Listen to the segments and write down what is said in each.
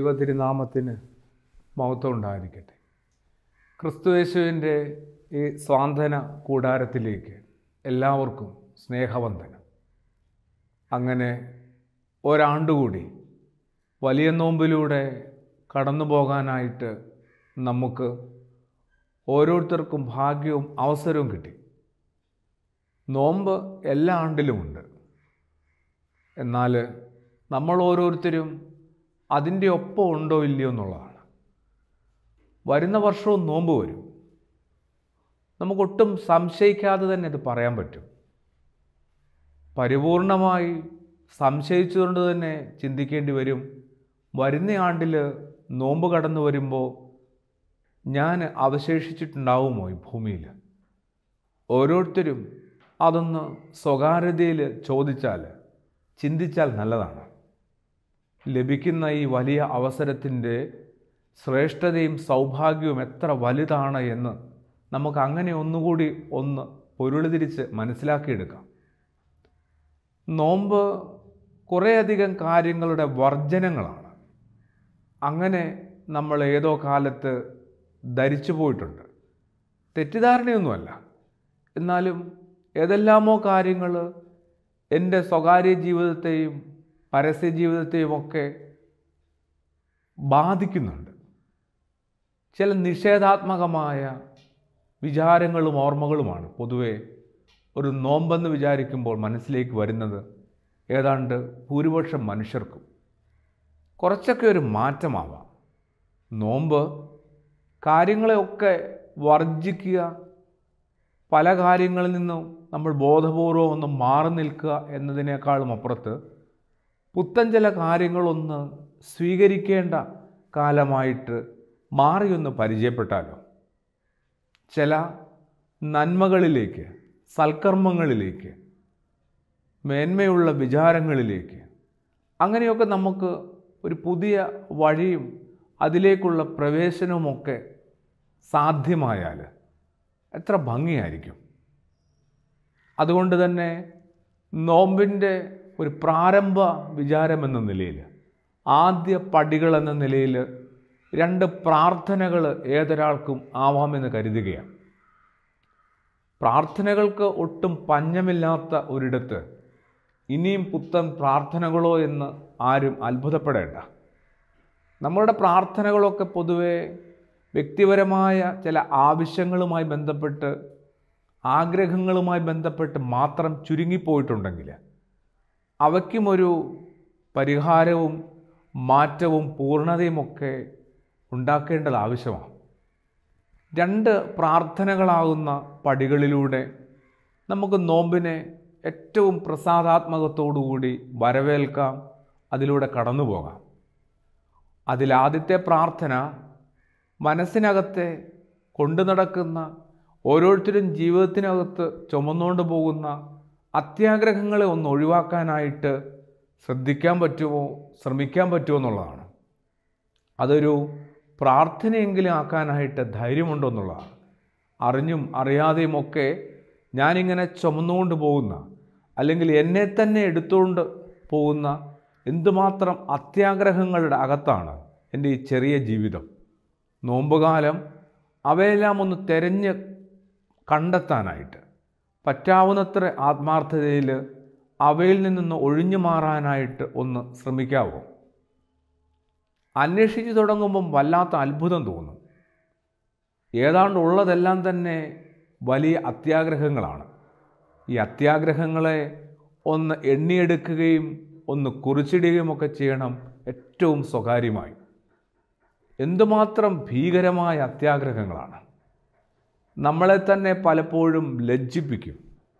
ദൈവതിരുനാമത്തിന് മഹത്വം ഉണ്ടായിരിക്കട്ടെ ക്രിസ്തുയേശുവിൻ്റെ ഈ സ്വാന്തന കൂടാരത്തിലേക്ക് എല്ലാവർക്കും സ്നേഹവന്ദനം അങ്ങനെ ഒരാണ്ടുകൂടി വലിയ നോമ്പിലൂടെ കടന്നു പോകാനായിട്ട് നമുക്ക് ഓരോരുത്തർക്കും ഭാഗ്യവും അവസരവും കിട്ടി നോമ്പ് എല്ലാ ആണ്ടിലുമുണ്ട് എന്നാൽ നമ്മൾ ഓരോരുത്തരും അതിൻ്റെ ഒപ്പം ഉണ്ടോ ഇല്ലയോ എന്നുള്ളതാണ് വരുന്ന വർഷവും നോമ്പ് വരും നമുക്കൊട്ടും സംശയിക്കാതെ തന്നെ ഇത് പറയാൻ പറ്റും പരിപൂർണമായി സംശയിച്ചുകൊണ്ട് തന്നെ ചിന്തിക്കേണ്ടി വരും വരുന്ന ആണ്ടിൽ നോമ്പ് കടന്നു വരുമ്പോൾ ഞാൻ അവശേഷിച്ചിട്ടുണ്ടാവുമോ ഈ ഭൂമിയിൽ ഓരോരുത്തരും അതൊന്ന് സ്വകാര്യതയിൽ ചോദിച്ചാൽ ചിന്തിച്ചാൽ നല്ലതാണ് ലഭിക്കുന്ന ഈ വലിയ അവസരത്തിൻ്റെ ശ്രേഷ്ഠതയും സൗഭാഗ്യവും എത്ര വലുതാണ് എന്ന് നമുക്ക് അങ്ങനെ ഒന്നുകൂടി ഒന്ന് പൊരുളി തിരിച്ച് മനസ്സിലാക്കിയെടുക്കാം നോമ്പ് കുറേയധികം കാര്യങ്ങളുടെ വർജനങ്ങളാണ് അങ്ങനെ നമ്മൾ ഏതോ കാലത്ത് ധരിച്ചു പോയിട്ടുണ്ട് തെറ്റിദ്ധാരണയൊന്നുമല്ല എന്നാലും ഏതെല്ലാമോ കാര്യങ്ങൾ എൻ്റെ സ്വകാര്യ ജീവിതത്തെയും പരസ്യ ജീവിതത്തെയും ഒക്കെ ബാധിക്കുന്നുണ്ട് ചില നിഷേധാത്മകമായ വിചാരങ്ങളും ഓർമ്മകളുമാണ് പൊതുവെ ഒരു നോമ്പെന്ന് വിചാരിക്കുമ്പോൾ മനസ്സിലേക്ക് വരുന്നത് ഏതാണ്ട് ഭൂരിപക്ഷം മനുഷ്യർക്കും കുറച്ചൊക്കെ ഒരു മാറ്റമാവാം നോമ്പ് കാര്യങ്ങളെയൊക്കെ വർജിക്കുക പല കാര്യങ്ങളിൽ നിന്നും നമ്മൾ ബോധപൂർവം ഒന്ന് മാറി നിൽക്കുക എന്നതിനേക്കാളും അപ്പുറത്ത് പുത്തൻ ചില കാര്യങ്ങളൊന്ന് സ്വീകരിക്കേണ്ട കാലമായിട്ട് മാറിയൊന്ന് പരിചയപ്പെട്ടാലോ ചില നന്മകളിലേക്ക് സൽക്കർമ്മങ്ങളിലേക്ക് മേന്മയുള്ള വിചാരങ്ങളിലേക്ക് അങ്ങനെയൊക്കെ നമുക്ക് ഒരു പുതിയ വഴിയും അതിലേക്കുള്ള പ്രവേശനവുമൊക്കെ സാധ്യമായാൽ എത്ര ഭംഗിയായിരിക്കും അതുകൊണ്ട് തന്നെ നോമ്പിൻ്റെ ഒരു പ്രാരംഭ വിചാരം എന്ന നിലയിൽ ആദ്യ പടികൾ എന്ന നിലയിൽ രണ്ട് പ്രാർത്ഥനകൾ ഏതൊരാൾക്കും ആവാമെന്ന് കരുതുകയാണ് പ്രാർത്ഥനകൾക്ക് ഒട്ടും പഞ്ഞമില്ലാത്ത ഒരിടത്ത് ഇനിയും പുത്തൻ പ്രാർത്ഥനകളോ എന്ന് ആരും അത്ഭുതപ്പെടേണ്ട നമ്മളുടെ പ്രാർത്ഥനകളൊക്കെ പൊതുവെ വ്യക്തിപരമായ ചില ആവശ്യങ്ങളുമായി ബന്ധപ്പെട്ട് ആഗ്രഹങ്ങളുമായി ബന്ധപ്പെട്ട് മാത്രം ചുരുങ്ങിപ്പോയിട്ടുണ്ടെങ്കിൽ അവയ്ക്കും ഒരു പരിഹാരവും മാറ്റവും പൂർണ്ണതയുമൊക്കെ ഉണ്ടാക്കേണ്ടത് ആവശ്യമാണ് രണ്ട് പ്രാർത്ഥനകളാകുന്ന പടികളിലൂടെ നമുക്ക് നോമ്പിനെ ഏറ്റവും പ്രസാദാത്മകത്തോടുകൂടി വരവേൽക്കാം അതിലൂടെ കടന്നു പോകാം അതിലാദ്യത്തെ പ്രാർത്ഥന മനസ്സിനകത്തെ കൊണ്ടു നടക്കുന്ന ഓരോരുത്തരും ജീവിതത്തിനകത്ത് ചുമന്നുകൊണ്ട് പോകുന്ന അത്യാഗ്രഹങ്ങളെ ഒന്ന് ഒഴിവാക്കാനായിട്ട് ശ്രദ്ധിക്കാൻ പറ്റുമോ ശ്രമിക്കാൻ പറ്റുമോ എന്നുള്ളതാണ് അതൊരു പ്രാർത്ഥനയെങ്കിലും ആക്കാനായിട്ട് ധൈര്യമുണ്ടോ എന്നുള്ളതാണ് അറിഞ്ഞും അറിയാതെയുമൊക്കെ ഞാനിങ്ങനെ ചുമന്നുകൊണ്ട് പോകുന്ന അല്ലെങ്കിൽ എന്നെ തന്നെ എടുത്തുകൊണ്ട് പോകുന്ന എന്തുമാത്രം അത്യാഗ്രഹങ്ങളുടെ അകത്താണ് എൻ്റെ ഈ ചെറിയ ജീവിതം നോമ്പുകാലം അവയെല്ലാം ഒന്ന് തിരഞ്ഞ് കണ്ടെത്താനായിട്ട് പറ്റാവുന്നത്ര ആത്മാർത്ഥതയിൽ അവയിൽ നിന്നൊന്ന് ഒഴിഞ്ഞു മാറാനായിട്ട് ഒന്ന് ശ്രമിക്കാവോ അന്വേഷിച്ച് തുടങ്ങുമ്പം വല്ലാത്ത അത്ഭുതം തോന്നും ഏതാണ്ട് ഉള്ളതെല്ലാം തന്നെ വലിയ അത്യാഗ്രഹങ്ങളാണ് ഈ അത്യാഗ്രഹങ്ങളെ ഒന്ന് എണ്ണിയെടുക്കുകയും ഒന്ന് കുറിച്ചിടുകയും ഒക്കെ ചെയ്യണം ഏറ്റവും സ്വകാര്യമായി എന്തുമാത്രം ഭീകരമായ അത്യാഗ്രഹങ്ങളാണ് നമ്മളെ തന്നെ പലപ്പോഴും ലജ്ജിപ്പിക്കും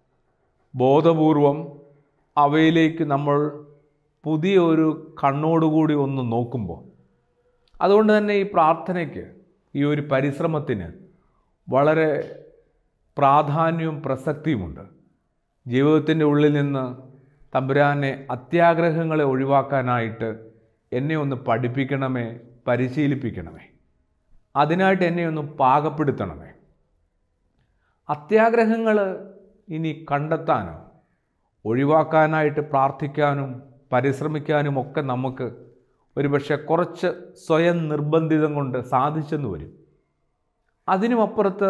ബോധപൂർവം അവയിലേക്ക് നമ്മൾ പുതിയ ഒരു കണ്ണോടുകൂടി ഒന്ന് നോക്കുമ്പോൾ അതുകൊണ്ട് തന്നെ ഈ പ്രാർത്ഥനയ്ക്ക് ഈ ഒരു പരിശ്രമത്തിന് വളരെ പ്രാധാന്യവും പ്രസക്തിയുമുണ്ട് ജീവിതത്തിൻ്റെ ഉള്ളിൽ നിന്ന് തമ്പുരാനെ അത്യാഗ്രഹങ്ങളെ ഒഴിവാക്കാനായിട്ട് എന്നെ ഒന്ന് പഠിപ്പിക്കണമേ പരിശീലിപ്പിക്കണമേ അതിനായിട്ട് എന്നെ ഒന്ന് പാകപ്പെടുത്തണമേ അത്യാഗ്രഹങ്ങൾ ഇനി ഒഴിവാക്കാനായിട്ട് പ്രാർത്ഥിക്കാനും പരിശ്രമിക്കാനും ഒക്കെ നമുക്ക് ഒരുപക്ഷെ കുറച്ച് സ്വയം നിർബന്ധിതം കൊണ്ട് സാധിച്ചെന്ന് വരും അതിനുമപ്പുറത്ത്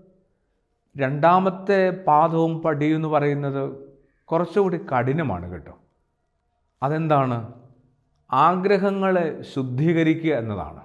രണ്ടാമത്തെ പാദവും പടിയും എന്ന് പറയുന്നത് കുറച്ചുകൂടി കഠിനമാണ് കേട്ടോ അതെന്താണ് ആഗ്രഹങ്ങളെ ശുദ്ധീകരിക്കുക എന്നതാണ്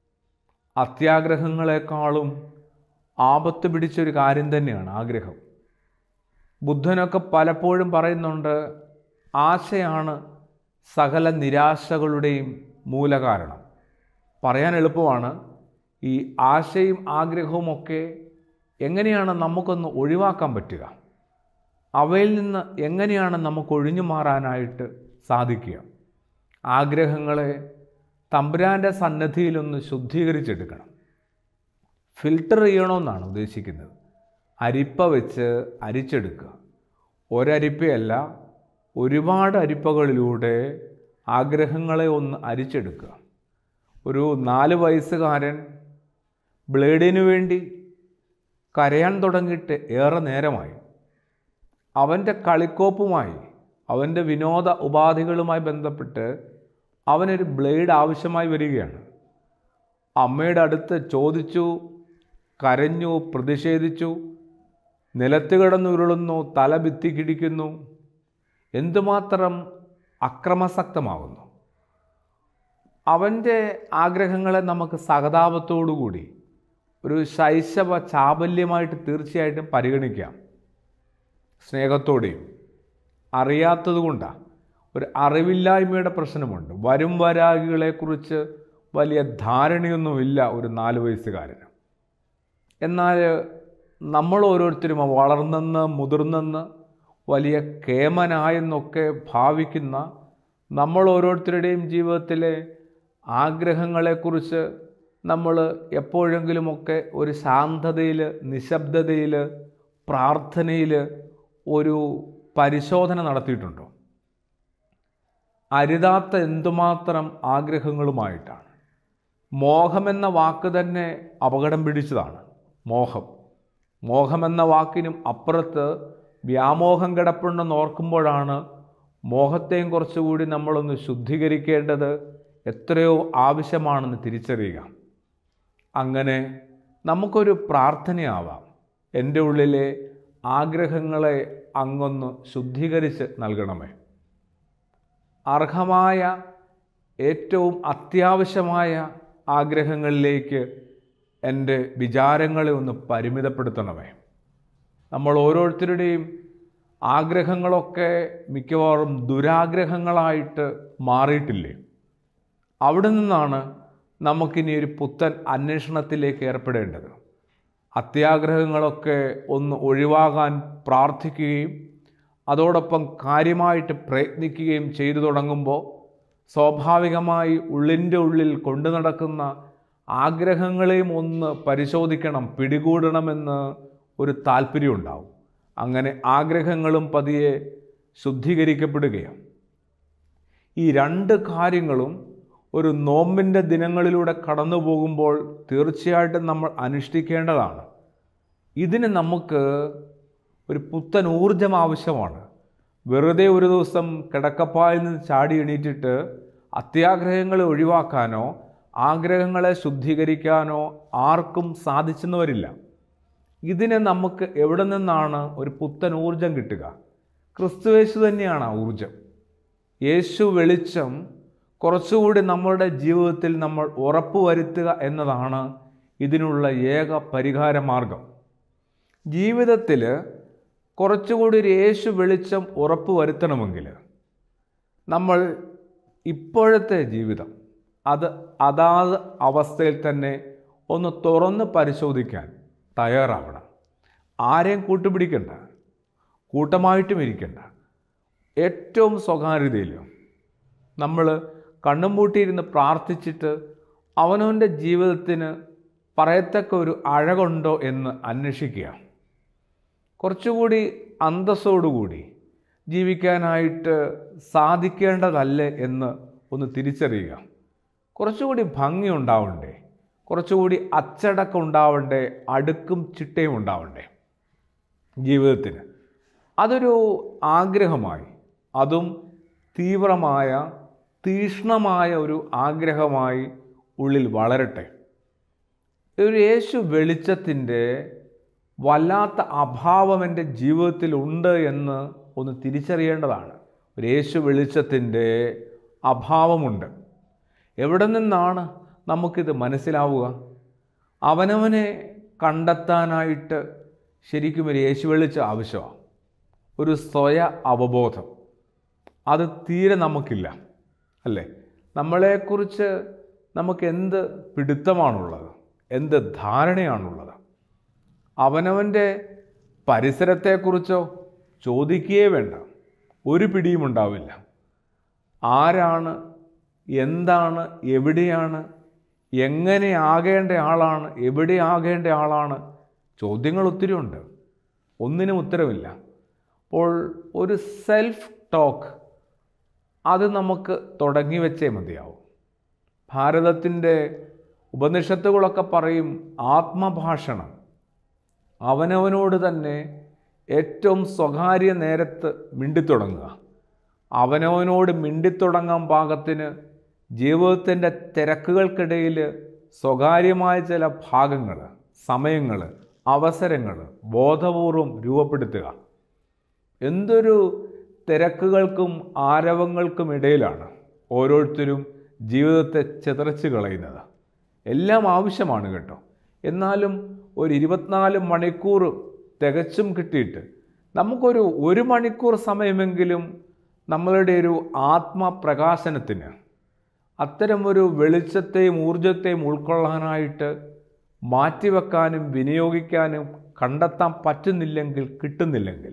അത്യാഗ്രഹങ്ങളെക്കാളും ആപത്ത് പിടിച്ചൊരു കാര്യം തന്നെയാണ് ആഗ്രഹം ബുദ്ധനൊക്കെ പലപ്പോഴും പറയുന്നുണ്ട് ആശയാണ് സകല നിരാശകളുടെയും മൂലകാരണം പറയാൻ എളുപ്പമാണ് ഈ ആശയും ആഗ്രഹവുമൊക്കെ എങ്ങനെയാണ് നമുക്കൊന്ന് ഒഴിവാക്കാൻ പറ്റുക അവയിൽ നിന്ന് എങ്ങനെയാണ് നമുക്ക് ഒഴിഞ്ഞു മാറാനായിട്ട് സാധിക്കുക ആഗ്രഹങ്ങളെ തമ്പുരാൻ്റെ സന്നദ്ധിയിലൊന്ന് ശുദ്ധീകരിച്ചെടുക്കണം ഫിൽട്ടർ ചെയ്യണമെന്നാണ് ഉദ്ദേശിക്കുന്നത് അരിപ്പ വെച്ച് അരിച്ചെടുക്കുക ഒരരിപ്പയല്ല ഒരുപാട് അരിപ്പകളിലൂടെ ആഗ്രഹങ്ങളെ ഒന്ന് അരിച്ചെടുക്കുക ഒരു നാല് വയസ്സുകാരൻ ബ്ലേഡിനു വേണ്ടി കരയാൻ തുടങ്ങിയിട്ട് ഏറെ നേരമായി അവൻ്റെ കളിക്കോപ്പുമായി അവൻ്റെ വിനോദ ഉപാധികളുമായി ബന്ധപ്പെട്ട് അവനൊരു ബ്ലേഡ് ആവശ്യമായി വരികയാണ് അമ്മയുടെ അടുത്ത് ചോദിച്ചു കരഞ്ഞു പ്രതിഷേധിച്ചു നിലത്ത് കിടന്നുരുളുന്നു തല ഭിത്തിക്കിടിക്കുന്നു എന്തുമാത്രം അക്രമസക്തമാകുന്നു അവൻ്റെ ആഗ്രഹങ്ങളെ നമുക്ക് സഹതാപത്തോടുകൂടി ഒരു ശൈശവ ചാബല്യമായിട്ട് തീർച്ചയായിട്ടും പരിഗണിക്കാം സ്നേഹത്തോടെയും അറിയാത്തതുകൊണ്ടാണ് ഒരു അറിവില്ലായ്മയുടെ പ്രശ്നമുണ്ട് വരും വരാകികളെക്കുറിച്ച് വലിയ ധാരണയൊന്നുമില്ല ഒരു നാല് വയസ്സുകാരന് എന്നാൽ നമ്മൾ ഓരോരുത്തരും വളർന്നെന്ന് മുതിർന്നെന്ന് വലിയ കേമനായെന്നൊക്കെ ഭാവിക്കുന്ന നമ്മൾ ഓരോരുത്തരുടെയും ജീവിതത്തിലെ ആഗ്രഹങ്ങളെക്കുറിച്ച് നമ്മൾ എപ്പോഴെങ്കിലുമൊക്കെ ഒരു ശാന്തതയിൽ നിശബ്ദതയിൽ പ്രാർത്ഥനയിൽ ഒരു പരിശോധന നടത്തിയിട്ടുണ്ടോ അരുതാത്ത എന്തുമാത്രം ആഗ്രഹങ്ങളുമായിട്ടാണ് മോഹമെന്ന വാക്ക് തന്നെ അപകടം പിടിച്ചതാണ് മോഹം മോഹമെന്ന വാക്കിനും അപ്പുറത്ത് വ്യാമോഹം കിടപ്പുണ്ടെന്ന് ഓർക്കുമ്പോഴാണ് മോഹത്തെയും കുറച്ചുകൂടി നമ്മളൊന്ന് ശുദ്ധീകരിക്കേണ്ടത് എത്രയോ ആവശ്യമാണെന്ന് തിരിച്ചറിയുക അങ്ങനെ നമുക്കൊരു പ്രാർത്ഥനയാവാം എൻ്റെ ഉള്ളിലെ ആഗ്രഹങ്ങളെ അങ്ങൊന്ന് ശുദ്ധീകരിച്ച് നൽകണമേ അർഹമായ ഏറ്റവും അത്യാവശ്യമായ ആഗ്രഹങ്ങളിലേക്ക് എൻ്റെ വിചാരങ്ങളെ ഒന്ന് പരിമിതപ്പെടുത്തണമേ നമ്മൾ ഓരോരുത്തരുടെയും ആഗ്രഹങ്ങളൊക്കെ മിക്കവാറും ദുരാഗ്രഹങ്ങളായിട്ട് മാറിയിട്ടില്ലേ അവിടെ നിന്നാണ് നമുക്കിനി ഒരു പുത്തൻ അന്വേഷണത്തിലേക്ക് ഏർപ്പെടേണ്ടത് അത്യാഗ്രഹങ്ങളൊക്കെ ഒന്ന് ഒഴിവാകാൻ പ്രാർത്ഥിക്കുകയും അതോടൊപ്പം കാര്യമായിട്ട് പ്രയത്നിക്കുകയും ചെയ്തു തുടങ്ങുമ്പോൾ സ്വാഭാവികമായി ഉള്ളിൻ്റെ ഉള്ളിൽ കൊണ്ടു നടക്കുന്ന ആഗ്രഹങ്ങളെയും ഒന്ന് പരിശോധിക്കണം പിടികൂടണമെന്ന് ഒരു താല്പര്യം ഉണ്ടാവും അങ്ങനെ ആഗ്രഹങ്ങളും പതിയെ ശുദ്ധീകരിക്കപ്പെടുകയാണ് ഈ രണ്ട് കാര്യങ്ങളും ഒരു നോമ്പിൻ്റെ ദിനങ്ങളിലൂടെ കടന്നു പോകുമ്പോൾ തീർച്ചയായിട്ടും നമ്മൾ അനുഷ്ഠിക്കേണ്ടതാണ് ഇതിന് നമുക്ക് ഒരു പുത്തൻ ഊർജം ആവശ്യമാണ് വെറുതെ ഒരു ദിവസം കിടക്കപ്പായിൽ നിന്ന് ചാടി എണീറ്റിട്ട് അത്യാഗ്രഹങ്ങളെ ഒഴിവാക്കാനോ ആഗ്രഹങ്ങളെ ശുദ്ധീകരിക്കാനോ ആർക്കും സാധിച്ചെന്ന് വരില്ല ഇതിന് നമുക്ക് എവിടെ നിന്നാണ് ഒരു പുത്തൻ ഊർജം കിട്ടുക ക്രിസ്തുവേശു തന്നെയാണ് ആ ഊർജം യേശു വെളിച്ചം കുറച്ചുകൂടി നമ്മളുടെ ജീവിതത്തിൽ നമ്മൾ ഉറപ്പുവരുത്തുക എന്നതാണ് ഇതിനുള്ള ഏക പരിഹാര മാർഗം ജീവിതത്തിൽ കുറച്ചുകൂടി ഒരു യേശു വെളിച്ചം ഉറപ്പ് വരുത്തണമെങ്കിൽ നമ്മൾ ഇപ്പോഴത്തെ ജീവിതം അത് അതാത് അവസ്ഥയിൽ തന്നെ ഒന്ന് തുറന്ന് പരിശോധിക്കാൻ തയ്യാറാവണം ആരെയും കൂട്ടുപിടിക്കണ്ട കൂട്ടമായിട്ടും ഇരിക്കണ്ട ഏറ്റവും സ്വകാര്യതയിൽ നമ്മൾ കണ്ണും പൂട്ടിയിരുന്ന് പ്രാർത്ഥിച്ചിട്ട് അവനവൻ്റെ ജീവിതത്തിന് പറയത്തക്ക ഒരു അഴകുണ്ടോ എന്ന് അന്വേഷിക്കുക കുറച്ചുകൂടി അന്തസ്സോടുകൂടി ജീവിക്കാനായിട്ട് സാധിക്കേണ്ടതല്ലേ എന്ന് ഒന്ന് തിരിച്ചറിയുക കുറച്ചുകൂടി ഭംഗി ഉണ്ടാവണ്ടേ കുറച്ചുകൂടി അച്ചടക്കം ഉണ്ടാവണ്ടേ അടുക്കും ചിട്ടയും ഉണ്ടാവണ്ടേ ജീവിതത്തിന് അതൊരു ആഗ്രഹമായി അതും തീവ്രമായ തീക്ഷ്ണമായ ഒരു ആഗ്രഹമായി ഉള്ളിൽ വളരട്ടെ ഒരു യേശു വെളിച്ചത്തിൻ്റെ വല്ലാത്ത അഭാവം എൻ്റെ ജീവിതത്തിൽ ഉണ്ട് എന്ന് ഒന്ന് തിരിച്ചറിയേണ്ടതാണ് ഒരു യേശു വെളിച്ചത്തിൻ്റെ അഭാവമുണ്ട് എവിടെ നിന്നാണ് നമുക്കിത് മനസ്സിലാവുക അവനവനെ കണ്ടെത്താനായിട്ട് ശരിക്കും ഒരു യേശു വെളിച്ചം ആവശ്യമാണ് ഒരു സ്വയ അവബോധം അത് തീരെ നമുക്കില്ല അല്ലേ നമ്മളെക്കുറിച്ച് നമുക്ക് എന്ത് പിടുത്തമാണുള്ളത് എന്ത് ധാരണയാണുള്ളത് അവനവൻ്റെ പരിസരത്തെക്കുറിച്ചോ ചോദിക്കുകയേ വേണ്ട ഒരു പിടിയും ഉണ്ടാവില്ല ആരാണ് എന്താണ് എവിടെയാണ് എങ്ങനെ ആകേണ്ട ആളാണ് എവിടെ ആകേണ്ട ആളാണ് ചോദ്യങ്ങൾ ഒത്തിരി ഉണ്ട് ഒന്നിനും ഉത്തരവില്ല അപ്പോൾ ഒരു സെൽഫ് ടോക്ക് അത് നമുക്ക് തുടങ്ങി വെച്ചേ മതിയാവും ഭാരതത്തിൻ്റെ ഉപനിഷത്തുകളൊക്കെ പറയും ആത്മഭാഷണം അവനവനോട് തന്നെ ഏറ്റവും സ്വകാര്യ നേരത്ത് മിണ്ടിത്തുടങ്ങുക അവനവനോട് മിണ്ടിത്തുടങ്ങാൻ പാകത്തിന് ജീവിതത്തിൻ്റെ തിരക്കുകൾക്കിടയിൽ സ്വകാര്യമായ ചില ഭാഗങ്ങൾ സമയങ്ങൾ അവസരങ്ങൾ ബോധപൂർവം രൂപപ്പെടുത്തുക എന്തൊരു തിരക്കുകൾക്കും ആരവങ്ങൾക്കും ഇടയിലാണ് ഓരോരുത്തരും ജീവിതത്തെ ചിതറച്ച് കളയുന്നത് എല്ലാം ആവശ്യമാണ് കേട്ടോ എന്നാലും ഒരു ഇരുപത്തിനാല് മണിക്കൂർ തികച്ചും കിട്ടിയിട്ട് നമുക്കൊരു ഒരു മണിക്കൂർ സമയമെങ്കിലും നമ്മളുടെ ഒരു ആത്മപ്രകാശനത്തിന് അത്തരമൊരു വെളിച്ചത്തെയും ഊർജത്തെയും ഉൾക്കൊള്ളാനായിട്ട് മാറ്റിവെക്കാനും വിനിയോഗിക്കാനും കണ്ടെത്താൻ പറ്റുന്നില്ലെങ്കിൽ കിട്ടുന്നില്ലെങ്കിൽ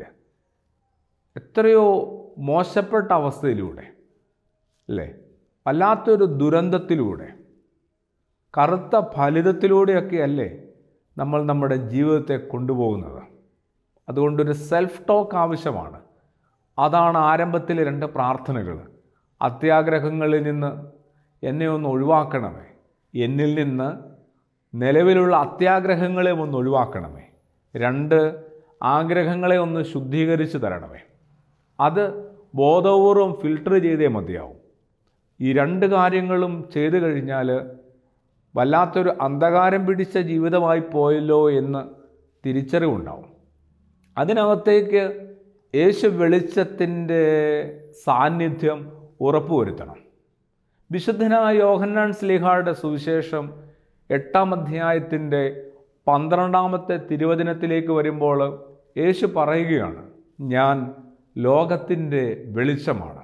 എത്രയോ മോശപ്പെട്ട അവസ്ഥയിലൂടെ അല്ലേ വല്ലാത്തൊരു ദുരന്തത്തിലൂടെ കറുത്ത ഫലിതത്തിലൂടെയൊക്കെ അല്ലേ നമ്മൾ നമ്മുടെ ജീവിതത്തെ കൊണ്ടുപോകുന്നത് അതുകൊണ്ടൊരു സെൽഫ് ടോക്ക് ആവശ്യമാണ് അതാണ് ആരംഭത്തിലെ രണ്ട് പ്രാർത്ഥനകൾ അത്യാഗ്രഹങ്ങളിൽ നിന്ന് എന്നെ ഒന്ന് ഒഴിവാക്കണമേ എന്നിൽ നിന്ന് നിലവിലുള്ള അത്യാഗ്രഹങ്ങളെ ഒന്ന് ഒഴിവാക്കണമേ രണ്ട് ആഗ്രഹങ്ങളെ ഒന്ന് ശുദ്ധീകരിച്ച് തരണമേ അത് ബോധപൂർവം ഫിൽട്ടർ ചെയ്തേ മതിയാവും ഈ രണ്ട് കാര്യങ്ങളും ചെയ്തു കഴിഞ്ഞാൽ വല്ലാത്തൊരു അന്ധകാരം പിടിച്ച ജീവിതമായി പോയല്ലോ എന്ന് തിരിച്ചറിവുണ്ടാവും അതിനകത്തേക്ക് യേശു വെളിച്ചത്തിൻ്റെ സാന്നിധ്യം ഉറപ്പുവരുത്തണം വിശുദ്ധനായ യോഹന്നാൻ സ്ലിഹായുടെ സുവിശേഷം എട്ടാം അധ്യായത്തിൻ്റെ പന്ത്രണ്ടാമത്തെ തിരുവചനത്തിലേക്ക് വരുമ്പോൾ യേശു പറയുകയാണ് ഞാൻ ലോകത്തിൻ്റെ വെളിച്ചമാണ്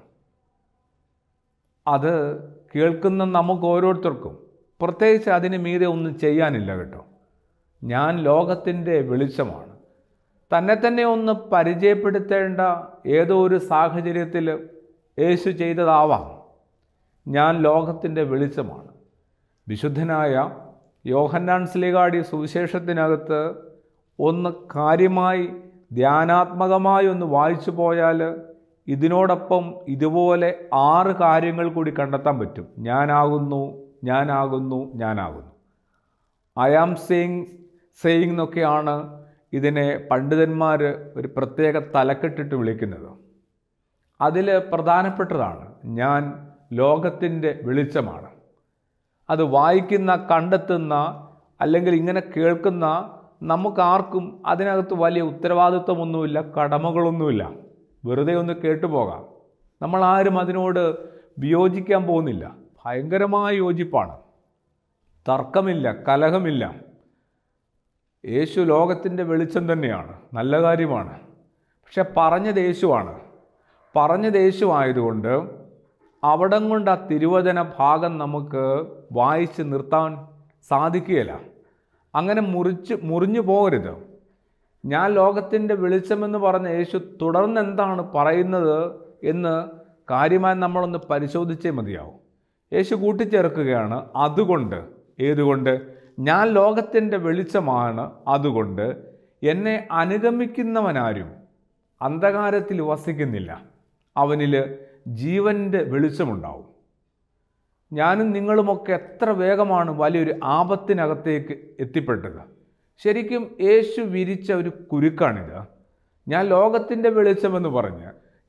അത് കേൾക്കുന്ന നമുക്ക് ഓരോരുത്തർക്കും പ്രത്യേകിച്ച് അതിന് മീതെ ഒന്നും ചെയ്യാനില്ല കേട്ടോ ഞാൻ ലോകത്തിൻ്റെ വെളിച്ചമാണ് തന്നെ തന്നെ ഒന്ന് പരിചയപ്പെടുത്തേണ്ട ഏതോ ഒരു സാഹചര്യത്തിൽ യേശു ചെയ്തതാവാം ഞാൻ ലോകത്തിൻ്റെ വെളിച്ചമാണ് വിശുദ്ധനായ യോഹന്നാൻ സ്ലിഗാടി സുവിശേഷത്തിനകത്ത് ഒന്ന് കാര്യമായി ധ്യാനാത്മകമായി ഒന്ന് വായിച്ചു പോയാൽ ഇതിനോടൊപ്പം ഇതുപോലെ ആറ് കാര്യങ്ങൾ കൂടി കണ്ടെത്താൻ പറ്റും ഞാനാകുന്നു ഞാനാകുന്നു ഞാനാകുന്നു ഐ ആം സെയിങ് സെയിങ് എന്നൊക്കെയാണ് ഇതിനെ പണ്ഡിതന്മാർ ഒരു പ്രത്യേക തലക്കെട്ടിട്ട് വിളിക്കുന്നത് അതിൽ പ്രധാനപ്പെട്ടതാണ് ഞാൻ ലോകത്തിൻ്റെ വെളിച്ചമാണ് അത് വായിക്കുന്ന കണ്ടെത്തുന്ന അല്ലെങ്കിൽ ഇങ്ങനെ കേൾക്കുന്ന നമുക്കാർക്കും അതിനകത്ത് വലിയ ഉത്തരവാദിത്വമൊന്നുമില്ല കടമകളൊന്നുമില്ല വെറുതെ ഒന്ന് കേട്ടുപോകാം നമ്മൾ ആരും അതിനോട് വിയോജിക്കാൻ പോകുന്നില്ല ഭയങ്കരമായ യോജിപ്പാണ് തർക്കമില്ല കലഹമില്ല യേശു ലോകത്തിൻ്റെ വെളിച്ചം തന്നെയാണ് നല്ല കാര്യമാണ് പക്ഷെ പറഞ്ഞത് യേശുവാണ് പറഞ്ഞത് യേശു ആയതുകൊണ്ട് അവിടം കൊണ്ട് ആ തിരുവചന ഭാഗം നമുക്ക് വായിച്ച് നിർത്താൻ സാധിക്കുകയില്ല അങ്ങനെ മുറിച്ച് മുറിഞ്ഞു പോകരുത് ഞാൻ ലോകത്തിൻ്റെ വെളിച്ചമെന്ന് പറഞ്ഞ യേശു തുടർന്ന് എന്താണ് പറയുന്നത് എന്ന് കാര്യമായി നമ്മളൊന്ന് പരിശോധിച്ചേ മതിയാവും യേശു കൂട്ടിച്ചേർക്കുകയാണ് അതുകൊണ്ട് ഏതുകൊണ്ട് ഞാൻ ലോകത്തിൻ്റെ വെളിച്ചമാണ് അതുകൊണ്ട് എന്നെ അനുഗമിക്കുന്നവനാരും അന്ധകാരത്തിൽ വസിക്കുന്നില്ല അവനിൽ ജീവൻ്റെ വെളിച്ചമുണ്ടാവും ഞാനും നിങ്ങളുമൊക്കെ എത്ര വേഗമാണ് വലിയൊരു ആപത്തിനകത്തേക്ക് എത്തിപ്പെട്ടത് ശരിക്കും യേശു വിരിച്ച ഒരു കുരുക്കാണിത് ഞാൻ ലോകത്തിൻ്റെ വെളിച്ചമെന്ന് പറഞ്ഞ്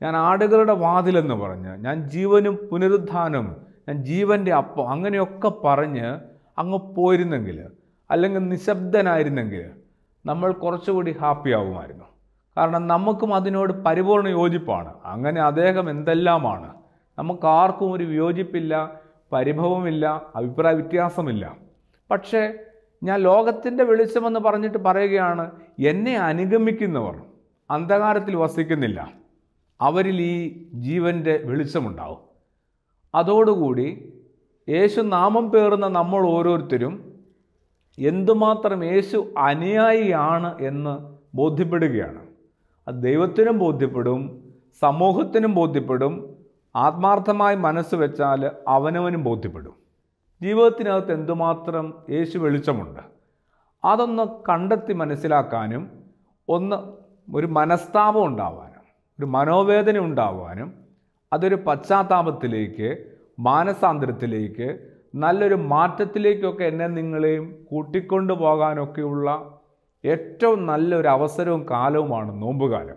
ഞാൻ ആടുകളുടെ വാതിലെന്ന് പറഞ്ഞ് ഞാൻ ജീവനും പുനരുദ്ധാനവും ഞാൻ ജീവൻ്റെ അപ്പം അങ്ങനെയൊക്കെ പറഞ്ഞ് അങ്ങ് പോയിരുന്നെങ്കിൽ അല്ലെങ്കിൽ നിശബ്ദനായിരുന്നെങ്കിൽ നമ്മൾ കുറച്ചുകൂടി ഹാപ്പി ആവുമായിരുന്നു കാരണം നമുക്കും അതിനോട് പരിപൂർണ യോജിപ്പാണ് അങ്ങനെ അദ്ദേഹം എന്തെല്ലാമാണ് നമുക്ക് ആർക്കും ഒരു വിയോജിപ്പില്ല പരിഭവമില്ല അഭിപ്രായ വ്യത്യാസമില്ല പക്ഷേ ഞാൻ ലോകത്തിൻ്റെ വെളിച്ചമെന്ന് പറഞ്ഞിട്ട് പറയുകയാണ് എന്നെ അനുഗമിക്കുന്നവർ അന്ധകാരത്തിൽ വസിക്കുന്നില്ല അവരിൽ ഈ ജീവൻ്റെ വെളിച്ചമുണ്ടാവും അതോടുകൂടി യേശു നാമം പേറുന്ന നമ്മൾ ഓരോരുത്തരും എന്തുമാത്രം യേശു അനുയായിയാണ് എന്ന് ബോധ്യപ്പെടുകയാണ് അത് ദൈവത്തിനും ബോധ്യപ്പെടും സമൂഹത്തിനും ബോധ്യപ്പെടും ആത്മാർത്ഥമായി മനസ്സ് വെച്ചാൽ അവനവനും ബോധ്യപ്പെടും ജീവിതത്തിനകത്ത് എന്തുമാത്രം യേശു വെളിച്ചമുണ്ട് അതൊന്ന് കണ്ടെത്തി മനസ്സിലാക്കാനും ഒന്ന് ഒരു മനസ്താപം ഉണ്ടാവാനും ഒരു മനോവേദന ഉണ്ടാവാനും അതൊരു പശ്ചാത്താപത്തിലേക്ക് മാനസാന്തരത്തിലേക്ക് നല്ലൊരു മാറ്റത്തിലേക്കൊക്കെ എന്നെ നിങ്ങളെയും കൂട്ടിക്കൊണ്ടു പോകാനൊക്കെയുള്ള ഏറ്റവും നല്ലൊരു അവസരവും കാലവുമാണ് നോമ്പുകാലം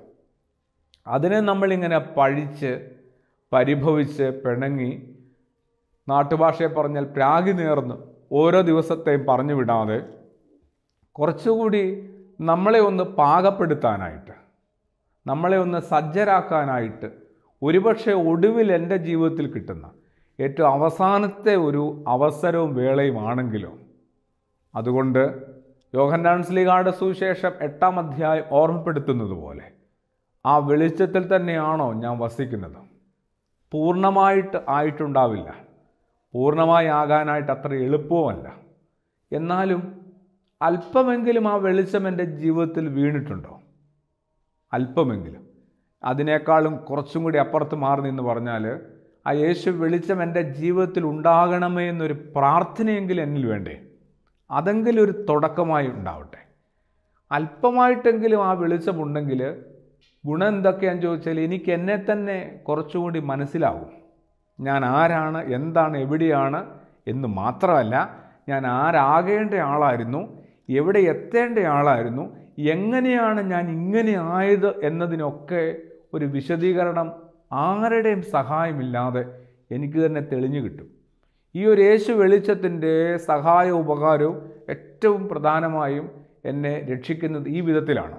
അതിനെ നമ്മളിങ്ങനെ പഴിച്ച് പരിഭവിച്ച് പിണങ്ങി നാട്ടുഭാഷയെ പറഞ്ഞാൽ പ്രാഗി നേർന്ന് ഓരോ ദിവസത്തെയും പറഞ്ഞു വിടാതെ കുറച്ചുകൂടി നമ്മളെ ഒന്ന് പാകപ്പെടുത്താനായിട്ട് നമ്മളെ ഒന്ന് സജ്ജരാക്കാനായിട്ട് ഒരുപക്ഷെ ഒടുവിൽ എൻ്റെ ജീവിതത്തിൽ കിട്ടുന്ന ഏറ്റവും അവസാനത്തെ ഒരു അവസരവും വേളയുമാണെങ്കിലോ അതുകൊണ്ട് യോഹന്നാൻ സ്ലീഗായുടെ സുവിശേഷം എട്ടാം അധ്യായം ഓർമ്മപ്പെടുത്തുന്നത് പോലെ ആ വെളിച്ചത്തിൽ തന്നെയാണോ ഞാൻ വസിക്കുന്നത് പൂർണ്ണമായിട്ട് ആയിട്ടുണ്ടാവില്ല പൂർണ്ണമായി ആകാനായിട്ട് അത്ര എളുപ്പവുമല്ല എന്നാലും അല്പമെങ്കിലും ആ വെളിച്ചം എൻ്റെ ജീവിതത്തിൽ വീണിട്ടുണ്ടോ അല്പമെങ്കിലും അതിനേക്കാളും കുറച്ചും കൂടി അപ്പുറത്ത് മാറി നിന്ന് പറഞ്ഞാൽ ആ യേശു വെളിച്ചം എൻ്റെ ജീവിതത്തിൽ ഉണ്ടാകണമേ എന്നൊരു പ്രാർത്ഥനയെങ്കിലും എന്നിൽ വേണ്ടേ അതെങ്കിലും ഒരു തുടക്കമായി ഉണ്ടാവട്ടെ അല്പമായിട്ടെങ്കിലും ആ വെളിച്ചമുണ്ടെങ്കിൽ ഗുണം എന്തൊക്കെയാന്ന് ചോദിച്ചാൽ എനിക്ക് എന്നെ തന്നെ കുറച്ചുകൂടി മനസ്സിലാവും ഞാൻ ആരാണ് എന്താണ് എവിടെയാണ് എന്ന് മാത്രമല്ല ഞാൻ ആരാകേണ്ട ആളായിരുന്നു എവിടെ എത്തേണ്ട ആളായിരുന്നു എങ്ങനെയാണ് ഞാൻ ഇങ്ങനെ ആയത് എന്നതിനൊക്കെ ഒരു വിശദീകരണം ആരുടെയും സഹായമില്ലാതെ എനിക്ക് തന്നെ തെളിഞ്ഞു കിട്ടും ഈ ഒരു യേശു വെളിച്ചത്തിൻ്റെ സഹായ ഉപകാരവും ഏറ്റവും പ്രധാനമായും എന്നെ രക്ഷിക്കുന്നത് ഈ വിധത്തിലാണ്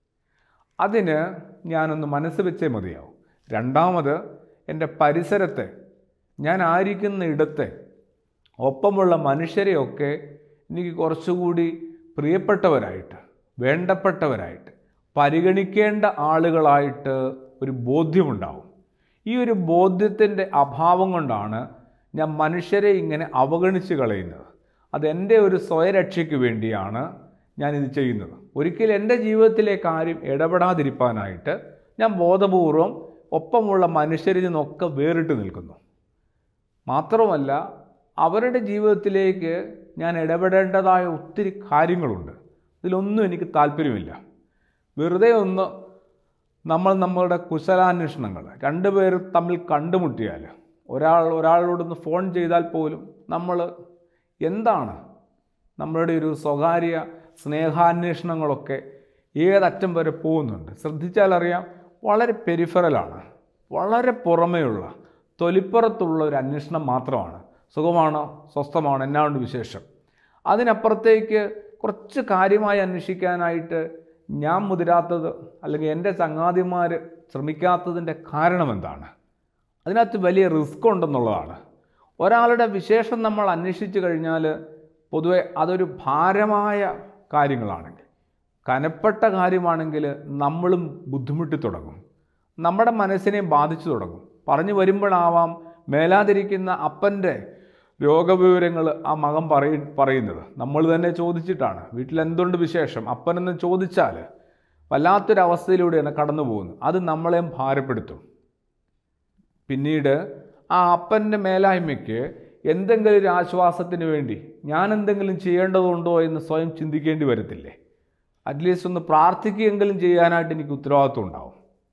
അതിന് ഞാനൊന്ന് മനസ്സ് വെച്ചേ മതിയാവും രണ്ടാമത് എൻ്റെ പരിസരത്തെ ഞാൻ ആയിരിക്കുന്ന ഇടത്തെ ഒപ്പമുള്ള മനുഷ്യരെയൊക്കെ എനിക്ക് കുറച്ചുകൂടി പ്രിയപ്പെട്ടവരായിട്ട് വേണ്ടപ്പെട്ടവരായിട്ട് പരിഗണിക്കേണ്ട ആളുകളായിട്ട് ഒരു ബോധ്യമുണ്ടാവും ഈ ഒരു ബോധ്യത്തിൻ്റെ അഭാവം കൊണ്ടാണ് ഞാൻ മനുഷ്യരെ ഇങ്ങനെ അവഗണിച്ച് കളയുന്നത് അതെൻ്റെ ഒരു സ്വയരക്ഷയ്ക്ക് വേണ്ടിയാണ് ഞാനിത് ചെയ്യുന്നത് ഒരിക്കലും എൻ്റെ ജീവിതത്തിലെ കാര്യം ഇടപെടാതിരിക്കാനായിട്ട് ഞാൻ ബോധപൂർവം ഒപ്പമുള്ള മനുഷ്യരിൽ നിന്നൊക്കെ വേറിട്ട് നിൽക്കുന്നു മാത്രമല്ല അവരുടെ ജീവിതത്തിലേക്ക് ഞാൻ ഇടപെടേണ്ടതായ ഒത്തിരി കാര്യങ്ങളുണ്ട് ഇതിലൊന്നും എനിക്ക് താല്പര്യമില്ല വെറുതെ ഒന്ന് നമ്മൾ നമ്മളുടെ കുശലാന്വേഷണങ്ങൾ രണ്ടുപേർ തമ്മിൽ കണ്ടുമുട്ടിയാൽ ഒരാൾ ഒരാളോടൊന്ന് ഫോൺ ചെയ്താൽ പോലും നമ്മൾ എന്താണ് നമ്മളുടെ ഒരു സ്വകാര്യ സ്നേഹാന്വേഷണങ്ങളൊക്കെ ഏതറ്റം വരെ പോകുന്നുണ്ട് ശ്രദ്ധിച്ചാൽ അറിയാം വളരെ പെരിഫറലാണ് വളരെ പുറമേയുള്ള തൊലിപ്പുറത്തുള്ള ഒരു അന്വേഷണം മാത്രമാണ് സുഖമാണോ സ്വസ്ഥമാണോ എന്നാണ്ട് വിശേഷം അതിനപ്പുറത്തേക്ക് കുറച്ച് കാര്യമായി അന്വേഷിക്കാനായിട്ട് ഞാൻ മുതിരാത്തത് അല്ലെങ്കിൽ എൻ്റെ ചങ്ങാതിമാർ ശ്രമിക്കാത്തതിൻ്റെ കാരണം എന്താണ് അതിനകത്ത് വലിയ റിസ്ക് ഉണ്ടെന്നുള്ളതാണ് ഒരാളുടെ വിശേഷം നമ്മൾ അന്വേഷിച്ച് കഴിഞ്ഞാൽ പൊതുവെ അതൊരു ഭാരമായ കാര്യങ്ങളാണെങ്കിൽ കനപ്പെട്ട കാര്യമാണെങ്കിൽ നമ്മളും ബുദ്ധിമുട്ടി തുടങ്ങും നമ്മുടെ മനസ്സിനെ ബാധിച്ചു തുടങ്ങും പറഞ്ഞു വരുമ്പോഴാവാം മേലാതിരിക്കുന്ന അപ്പൻ്റെ രോഗവിവരങ്ങൾ ആ മകൻ പറയ പറയുന്നത് നമ്മൾ തന്നെ ചോദിച്ചിട്ടാണ് വീട്ടിൽ എന്തുണ്ട് വിശേഷം അപ്പനെന്ന് ചോദിച്ചാൽ വല്ലാത്തൊരവസ്ഥയിലൂടെയാണ് കടന്നു പോകുന്നത് അത് നമ്മളെയും ഭാരപ്പെടുത്തും പിന്നീട് ആ അപ്പൻ്റെ മേലായ്മയ്ക്ക് എന്തെങ്കിലും ഒരു ആശ്വാസത്തിന് വേണ്ടി ഞാൻ എന്തെങ്കിലും ചെയ്യേണ്ടതുണ്ടോ എന്ന് സ്വയം ചിന്തിക്കേണ്ടി വരത്തില്ലേ അറ്റ്ലീസ്റ്റ് ഒന്ന് പ്രാർത്ഥിക്കുകയെങ്കിലും ചെയ്യാനായിട്ട് എനിക്ക് ഉത്തരവാദിത്വം ഉണ്ടാവും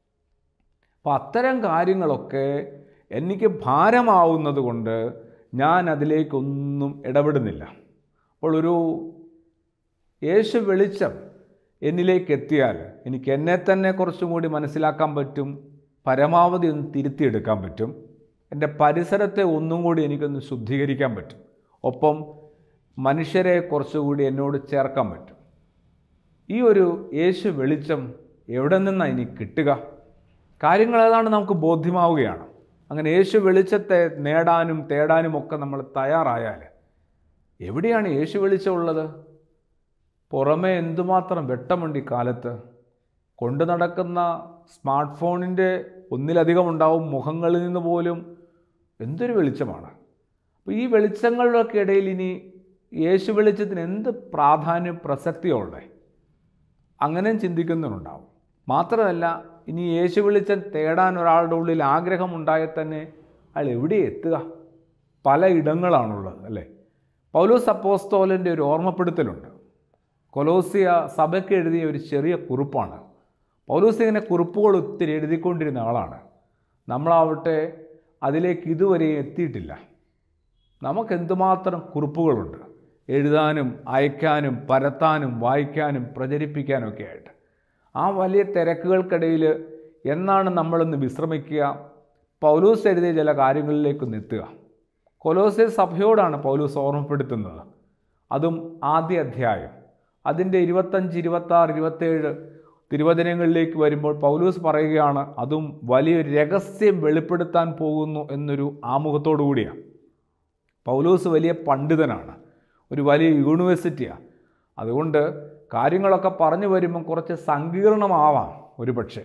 അപ്പോൾ അത്തരം കാര്യങ്ങളൊക്കെ എനിക്ക് ഭാരമാവുന്നത് കൊണ്ട് ഞാൻ അതിലേക്കൊന്നും ഇടപെടുന്നില്ല അപ്പോൾ ഒരു യേശു വെളിച്ചം എന്നിലേക്ക് എത്തിയാൽ എനിക്ക് എന്നെ തന്നെ കുറച്ചും കൂടി മനസ്സിലാക്കാൻ പറ്റും പരമാവധി ഒന്ന് തിരുത്തിയെടുക്കാൻ പറ്റും എൻ്റെ പരിസരത്തെ ഒന്നും കൂടി എനിക്കൊന്ന് ശുദ്ധീകരിക്കാൻ പറ്റും ഒപ്പം മനുഷ്യരെ കുറച്ചുകൂടി എന്നോട് ചേർക്കാൻ പറ്റും ഈ ഒരു യേശു വെളിച്ചം എവിടെ നിന്നാണ് ഇനി കിട്ടുക കാര്യങ്ങൾ ഏതാണ്ട് നമുക്ക് ബോധ്യമാവുകയാണ് അങ്ങനെ യേശു വെളിച്ചത്തെ നേടാനും തേടാനും ഒക്കെ നമ്മൾ തയ്യാറായാൽ എവിടെയാണ് യേശു വെളിച്ചമുള്ളത് പുറമേ എന്തുമാത്രം വെട്ടമുണ്ട് ഈ കാലത്ത് കൊണ്ടു നടക്കുന്ന സ്മാർട്ട് ഫോണിൻ്റെ ഒന്നിലധികം ഉണ്ടാവും മുഖങ്ങളിൽ നിന്ന് പോലും എന്തൊരു വെളിച്ചമാണ് അപ്പോൾ ഈ വെളിച്ചങ്ങളുടെയൊക്കെ ഇടയിൽ ഇനി യേശു വെളിച്ചത്തിന് എന്ത് പ്രാധാന്യം പ്രസക്തിയുള്ളേ അങ്ങനെയും ചിന്തിക്കുന്നുണ്ടാവും മാത്രമല്ല ഇനി യേശു വെളിച്ചം തേടാൻ ഒരാളുടെ ഉള്ളിൽ ആഗ്രഹമുണ്ടായാൽ തന്നെ അയാൾ എവിടെ എത്തുക പല ഇടങ്ങളാണുള്ളത് അല്ലേ പൗലോസ് അപ്പോസ്തോലൻ്റെ ഒരു ഓർമ്മപ്പെടുത്തലുണ്ട് കൊലോസിയ സഭയ്ക്ക് എഴുതിയ ഒരു ചെറിയ കുറിപ്പാണ് പൗലോസ് ഇങ്ങനെ കുറിപ്പുകൾ ഒത്തിരി എഴുതിക്കൊണ്ടിരുന്ന ആളാണ് നമ്മളാവട്ടെ അതിലേക്ക് ഇതുവരെ എത്തിയിട്ടില്ല നമുക്ക് എന്തുമാത്രം കുറിപ്പുകളുണ്ട് എഴുതാനും അയക്കാനും പരത്താനും വായിക്കാനും പ്രചരിപ്പിക്കാനും ഒക്കെ ആയിട്ട് ആ വലിയ തിരക്കുകൾക്കിടയിൽ എന്നാണ് നമ്മളൊന്ന് വിശ്രമിക്കുക പൗലൂസ് എഴുതിയ ചില കാര്യങ്ങളിലേക്കൊന്ന് എത്തുക കൊലോസെ സഭയോടാണ് പൗലൂസ് ഓർമ്മപ്പെടുത്തുന്നത് അതും ആദ്യ അധ്യായം അതിൻ്റെ ഇരുപത്തഞ്ച് ഇരുപത്താറ് ഇരുപത്തേഴ് തിരുവചനങ്ങളിലേക്ക് വരുമ്പോൾ പൗലൂസ് പറയുകയാണ് അതും വലിയൊരു രഹസ്യം വെളിപ്പെടുത്താൻ പോകുന്നു എന്നൊരു ആമുഖത്തോടു കൂടിയാണ് പൗലൂസ് വലിയ പണ്ഡിതനാണ് ഒരു വലിയ യൂണിവേഴ്സിറ്റിയാണ് അതുകൊണ്ട് കാര്യങ്ങളൊക്കെ പറഞ്ഞു വരുമ്പം കുറച്ച് സങ്കീർണമാവാം ഒരു പക്ഷേ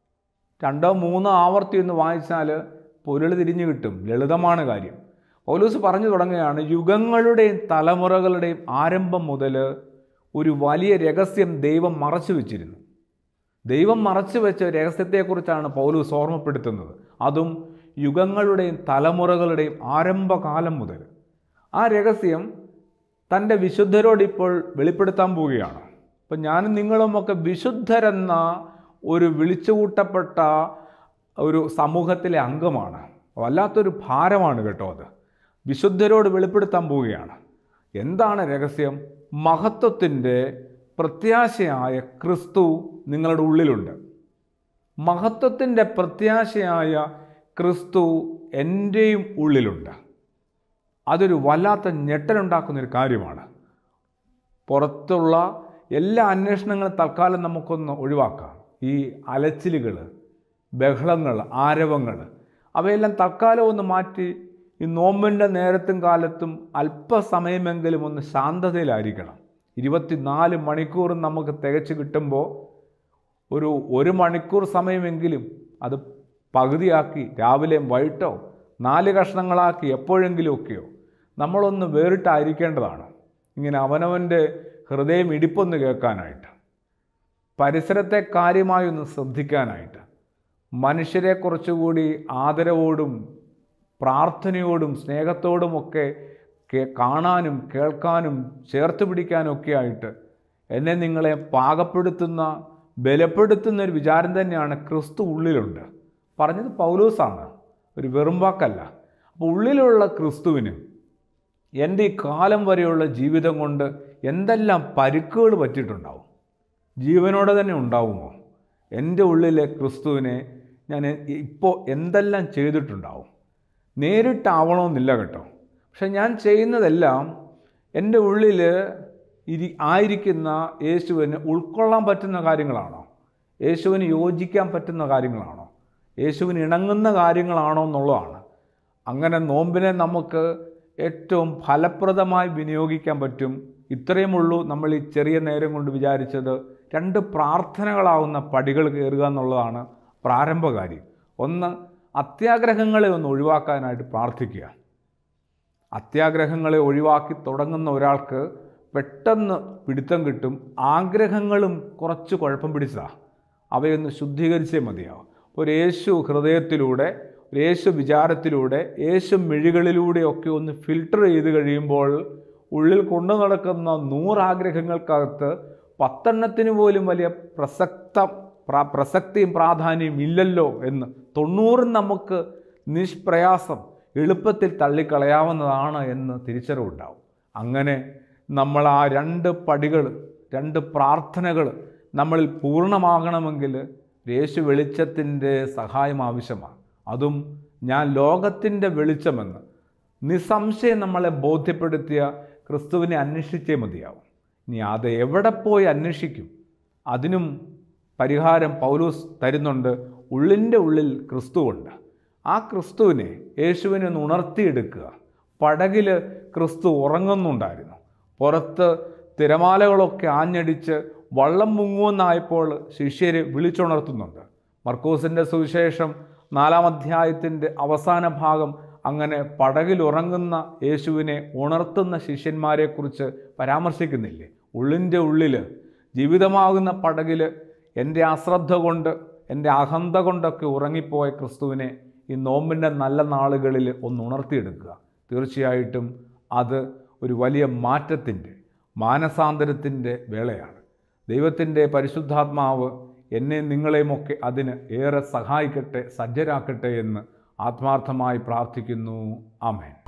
രണ്ടോ മൂന്നോ ആവർത്തി ഒന്ന് വായിച്ചാൽ പൊരുൾ തിരിഞ്ഞു കിട്ടും ലളിതമാണ് കാര്യം പൗലൂസ് പറഞ്ഞു തുടങ്ങുകയാണ് യുഗങ്ങളുടെയും തലമുറകളുടെയും ആരംഭം മുതൽ ഒരു വലിയ രഹസ്യം ദൈവം മറച്ചു വെച്ചിരുന്നു ദൈവം മറച്ചു വെച്ച രഹസ്യത്തെക്കുറിച്ചാണ് പൗലൂസ് ഓർമ്മപ്പെടുത്തുന്നത് അതും യുഗങ്ങളുടെയും തലമുറകളുടെയും ആരംഭകാലം മുതൽ ആ രഹസ്യം തൻ്റെ വിശുദ്ധരോട് ഇപ്പോൾ വെളിപ്പെടുത്താൻ പോവുകയാണ് അപ്പം ഞാനും നിങ്ങളുമൊക്കെ വിശുദ്ധരെന്ന ഒരു വിളിച്ചുകൂട്ടപ്പെട്ട ഒരു സമൂഹത്തിലെ അംഗമാണ് വല്ലാത്തൊരു ഭാരമാണ് കേട്ടോ അത് വിശുദ്ധരോട് വെളിപ്പെടുത്താൻ പോവുകയാണ് എന്താണ് രഹസ്യം മഹത്വത്തിൻ്റെ പ്രത്യാശയായ ക്രിസ്തു നിങ്ങളുടെ ഉള്ളിലുണ്ട് മഹത്വത്തിൻ്റെ പ്രത്യാശയായ ക്രിസ്തു എൻ്റെയും ഉള്ളിലുണ്ട് അതൊരു വല്ലാത്ത ഞെട്ടലുണ്ടാക്കുന്നൊരു കാര്യമാണ് പുറത്തുള്ള എല്ലാ അന്വേഷണങ്ങളും തൽക്കാലം നമുക്കൊന്ന് ഒഴിവാക്കാം ഈ അലച്ചിലുകൾ ബഹളങ്ങൾ ആരവങ്ങൾ അവയെല്ലാം തൽക്കാലം ഒന്ന് മാറ്റി ഈ നോമ്പിൻ്റെ നേരത്തും കാലത്തും അല്പസമയമെങ്കിലും ഒന്ന് ശാന്തതയിലായിരിക്കണം ഇരുപത്തിനാല് മണിക്കൂറും നമുക്ക് തികച്ച് കിട്ടുമ്പോൾ ഒരു ഒരു മണിക്കൂർ സമയമെങ്കിലും അത് പകുതിയാക്കി രാവിലെയും വൈകിട്ടോ നാല് കഷ്ണങ്ങളാക്കി എപ്പോഴെങ്കിലുമൊക്കെയോ നമ്മളൊന്ന് വേറിട്ടായിരിക്കേണ്ടതാണ് ഇങ്ങനെ അവനവൻ്റെ ഹൃദയം ഇടിപ്പൊന്ന് കേൾക്കാനായിട്ട് പരിസരത്തെ കാര്യമായി ഒന്ന് ശ്രദ്ധിക്കാനായിട്ട് മനുഷ്യരെ കുറച്ചുകൂടി ആദരവോടും പ്രാർത്ഥനയോടും സ്നേഹത്തോടുമൊക്കെ കേ- കാണാനും കേൾക്കാനും ചേർത്ത് പിടിക്കാനും ഒക്കെ ആയിട്ട് എന്നെ നിങ്ങളെ പാകപ്പെടുത്തുന്ന ബലപ്പെടുത്തുന്ന ഒരു വിചാരം തന്നെയാണ് ക്രിസ്തു ഉള്ളിലുണ്ട് പറഞ്ഞത് പൗലൂസാണ് ഒരു വെറും വാക്കല്ല അപ്പോൾ ഉള്ളിലുള്ള ക്രിസ്തുവിന് എൻ്റെ ഈ കാലം വരെയുള്ള ജീവിതം കൊണ്ട് എന്തെല്ലാം പരുക്കുകൾ പറ്റിയിട്ടുണ്ടാവും ജീവനോടെ തന്നെ ഉണ്ടാവുമോ എൻ്റെ ഉള്ളിലെ ക്രിസ്തുവിനെ ഞാൻ ഇപ്പോൾ എന്തെല്ലാം ചെയ്തിട്ടുണ്ടാവും നേരിട്ടാവണമെന്നില്ല കേട്ടോ പക്ഷെ ഞാൻ ചെയ്യുന്നതെല്ലാം എൻ്റെ ഉള്ളിൽ ഇരി ആയിരിക്കുന്ന യേശുവിന് ഉൾക്കൊള്ളാൻ പറ്റുന്ന കാര്യങ്ങളാണോ യേശുവിന് യോജിക്കാൻ പറ്റുന്ന കാര്യങ്ങളാണോ യേശുവിന് ഇണങ്ങുന്ന കാര്യങ്ങളാണോ എന്നുള്ളതാണ് അങ്ങനെ നോമ്പിനെ നമുക്ക് ഏറ്റവും ഫലപ്രദമായി വിനിയോഗിക്കാൻ പറ്റും ഇത്രയും ഉള്ളൂ നമ്മൾ ഈ ചെറിയ നേരം കൊണ്ട് വിചാരിച്ചത് രണ്ട് പ്രാർത്ഥനകളാവുന്ന പടികൾ കയറുക എന്നുള്ളതാണ് പ്രാരംഭകാര്യം ഒന്ന് അത്യാഗ്രഹങ്ങളെ ഒന്ന് ഒഴിവാക്കാനായിട്ട് പ്രാർത്ഥിക്കുക അത്യാഗ്രഹങ്ങളെ ഒഴിവാക്കി തുടങ്ങുന്ന ഒരാൾക്ക് പെട്ടെന്ന് പിടുത്തം കിട്ടും ആഗ്രഹങ്ങളും കുറച്ച് കുഴപ്പം പിടിച്ചതാണ് അവയൊന്ന് ശുദ്ധീകരിച്ചേ മതിയാവും അപ്പോൾ ഒരു യേശു ഹൃദയത്തിലൂടെ ഒരു യേശു വിചാരത്തിലൂടെ യേശു മിഴികളിലൂടെയൊക്കെ ഒന്ന് ഫിൽട്ടർ ചെയ്ത് കഴിയുമ്പോൾ ഉള്ളിൽ കൊണ്ടു നടക്കുന്ന നൂറാഗ്രഹങ്ങൾക്കകത്ത് പത്തെണ്ണത്തിന് പോലും വലിയ പ്രസക്ത പ്ര- പ്രസക്തിയും പ്രാധാന്യവും ഇല്ലല്ലോ എന്ന് തൊണ്ണൂറും നമുക്ക് നിഷ്പ്രയാസം എളുപ്പത്തിൽ തള്ളിക്കളയാവുന്നതാണ് എന്ന് തിരിച്ചറിവുണ്ടാവും അങ്ങനെ നമ്മൾ ആ രണ്ട് പടികൾ രണ്ട് പ്രാർത്ഥനകൾ നമ്മളിൽ പൂർണ്ണമാകണമെങ്കിൽ യേശു വെളിച്ചത്തിൻ്റെ സഹായം ആവശ്യമാണ് അതും ഞാൻ ലോകത്തിൻ്റെ വെളിച്ചമെന്ന് നിസ്സംശയം നമ്മളെ ബോധ്യപ്പെടുത്തിയ ക്രിസ്തുവിനെ അന്വേഷിച്ചേ മതിയാവും ഇനി അത് എവിടെ പോയി അന്വേഷിക്കും അതിനും പരിഹാരം പൗലൂസ് തരുന്നുണ്ട് ഉള്ളിൻ്റെ ഉള്ളിൽ ക്രിസ്തുവുണ്ട് ആ ക്രിസ്തുവിനെ യേശുവിനെ ഒന്ന് ഉണർത്തിയെടുക്കുക പടകിൽ ക്രിസ്തു ഉറങ്ങുന്നുണ്ടായിരുന്നു പുറത്ത് തിരമാലകളൊക്കെ ആഞ്ഞടിച്ച് വള്ളം മുങ്ങുമെന്നായപ്പോൾ ശിഷ്യരെ വിളിച്ചുണർത്തുന്നുണ്ട് മർക്കോസിൻ്റെ സുവിശേഷം നാലാം അധ്യായത്തിൻ്റെ അവസാന ഭാഗം അങ്ങനെ പടകിൽ ഉറങ്ങുന്ന യേശുവിനെ ഉണർത്തുന്ന ശിഷ്യന്മാരെക്കുറിച്ച് പരാമർശിക്കുന്നില്ലേ ഉള്ളിൻ്റെ ഉള്ളിൽ ജീവിതമാകുന്ന പടകിൽ എൻ്റെ അശ്രദ്ധ കൊണ്ട് എൻ്റെ അഹന്ത കൊണ്ടൊക്കെ ഉറങ്ങിപ്പോയ ക്രിസ്തുവിനെ ഈ നോമ്പിൻ്റെ നല്ല നാളുകളിൽ ഒന്ന് ഉണർത്തിയെടുക്കുക തീർച്ചയായിട്ടും അത് ഒരു വലിയ മാറ്റത്തിൻ്റെ മാനസാന്തരത്തിൻ്റെ വേളയാണ് ദൈവത്തിൻ്റെ പരിശുദ്ധാത്മാവ് എന്നെ നിങ്ങളെയുമൊക്കെ അതിന് ഏറെ സഹായിക്കട്ടെ സജ്ജരാക്കട്ടെ എന്ന് ആത്മാർത്ഥമായി പ്രാർത്ഥിക്കുന്നു ആമേൻ